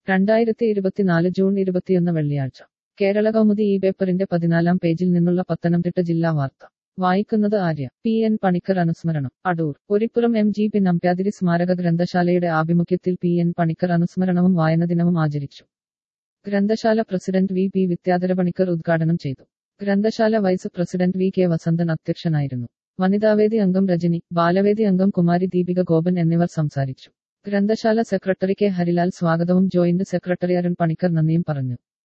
രണ്ടായിരത്തി ഇരുപത്തിനാല് ജൂൺ ഇരുപത്തിയൊന്ന് വെള്ളിയാഴ്ച കേരള കൗമുദി ഈ പേപ്പറിന്റെ പതിനാലാം പേജിൽ നിന്നുള്ള പത്തനംതിട്ട ജില്ലാ വാർത്ത വായിക്കുന്നത് ആര്യ പി എൻ പണിക്കർ അനുസ്മരണം Adoor Oripuram M G P Nambiathiri സ്മാരക ഗ്രന്ഥശാലയുടെ ആഭിമുഖ്യത്തിൽ പി എൻ പണിക്കർ അനുസ്മരണവും വായനദിനവും ആചരിച്ചു ഗ്രന്ഥശാല president V P Vidyadhara Panicker ഉദ്ഘാടനം ചെയ്തു ഗ്രന്ഥശാല vice president V K Vasanthan അധ്യക്ഷനായിരുന്നു വനിതാവേദി അംഗം രജനി ബാലവേദി അംഗം കുമാരി ദീപിക ഗോപൻ എന്നിവർ സംസാരിച്ചു ഗ്രന്ഥശാല സെക്രട്ടറി കെ ഹരിലാൽ സ്വാഗതവും ജോയിന്റ് സെക്രട്ടറി അരുൺ പണിക്കർ നന്ദിയും പറഞ്ഞു